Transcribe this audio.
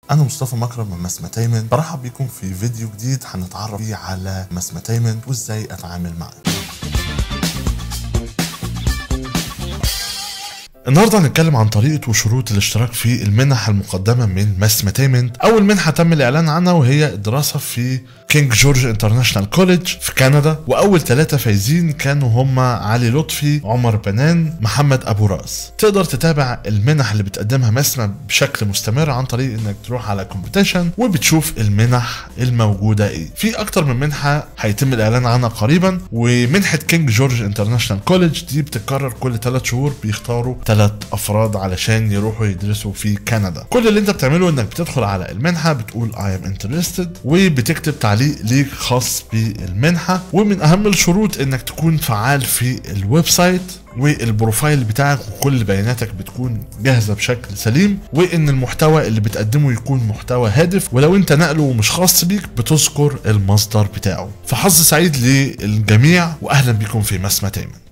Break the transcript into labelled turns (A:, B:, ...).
A: انا مصطفى مكرم من مسمتيمنت برحب بيكم في فيديو جديد هنتعرف فيه على مسمتيمنت وازاي اتعامل معاه النهارده هنتكلم عن طريقه وشروط الاشتراك في المنح المقدمه من مسمتيمنت اول منحه تم الاعلان عنها وهي الدراسه في كينج جورج انترناشونال كوليدج في كندا واول ثلاثه فايزين كانوا هم علي لطفي عمر بنان محمد ابو راس تقدر تتابع المنح اللي بتقدمها مسمى بشكل مستمر عن طريق انك تروح على كومبيتيشن وبتشوف المنح الموجوده ايه في اكتر من منحه هيتم الاعلان عنها قريبا ومنحه كينج جورج انترناشونال كوليدج دي بتتكرر كل ثلاث شهور بيختاروا ثلاث افراد علشان يروحوا يدرسوا في كندا كل اللي انت بتعمله انك بتدخل على المنحه بتقول I am interested وبتكتب تعليق ليك خاص بالمنحه ومن اهم الشروط انك تكون فعال في الويب سايت والبروفايل بتاعك وكل بياناتك بتكون جاهزه بشكل سليم وان المحتوى اللي بتقدمه يكون محتوى هادف ولو انت نقله مش خاص بيك بتذكر المصدر بتاعه فحظ سعيد للجميع واهلا بكم في مسمى تامن